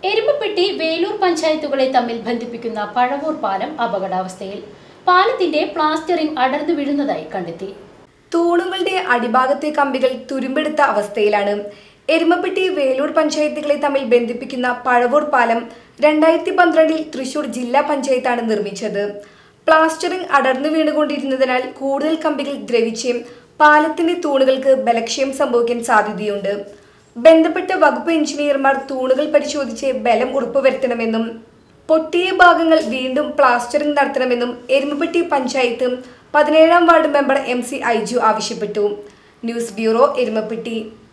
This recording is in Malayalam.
എരുമപ്പെട്ടി വേലൂർ പഞ്ചായത്തുകളെ തമ്മിൽ ബന്ധിപ്പിക്കുന്ന പഴവൂർ പാലം അപകടാവസ്ഥയിൽ പാലത്തിന്റെ പ്ലാസ്റ്ററിംഗ് അടർന്നു വീഴുന്നതായി കണ്ടെത്തി തൂണുകളുടെ അടിഭാഗത്തെ കമ്പികൾ തുരുമ്പെടുത്ത അവസ്ഥയിലാണ് എരുമപ്പെട്ടി വേലൂർ പഞ്ചായത്തുകളെ തമ്മിൽ ബന്ധിപ്പിക്കുന്ന പഴവൂർ പാലം രണ്ടായിരത്തി പന്ത്രണ്ടിൽ തൃശൂർ ജില്ലാ പഞ്ചായത്താണ് നിർമ്മിച്ചത് പ്ലാസ്റ്ററിംഗ് അടർന്നു വീണുകൊണ്ടിരുന്നതിനാൽ കൂടുതൽ കമ്പികൾ ദ്രവിച്ച് പാലത്തിന്റെ തൂണുകൾക്ക് ബലക്ഷയം സംഭവിക്കാൻ സാധ്യതയുണ്ട് ബന്ധപ്പെട്ട വകുപ്പ് എഞ്ചിനീയർമാർ തൂണുകൾ പരിശോധിച്ച് ബലം ഉറപ്പുവരുത്തണമെന്നും പൊട്ടിയ ഭാഗങ്ങൾ വീണ്ടും പ്ലാസ്റ്ററിംഗ് നടത്തണമെന്നും എരുമപ്പെട്ടി പഞ്ചായത്ത് പതിനേഴാം ward member M C Aiju ആവശ്യപ്പെട്ടു ന്യൂസ് ബ്യൂറോ എരുമപ്പെട്ടി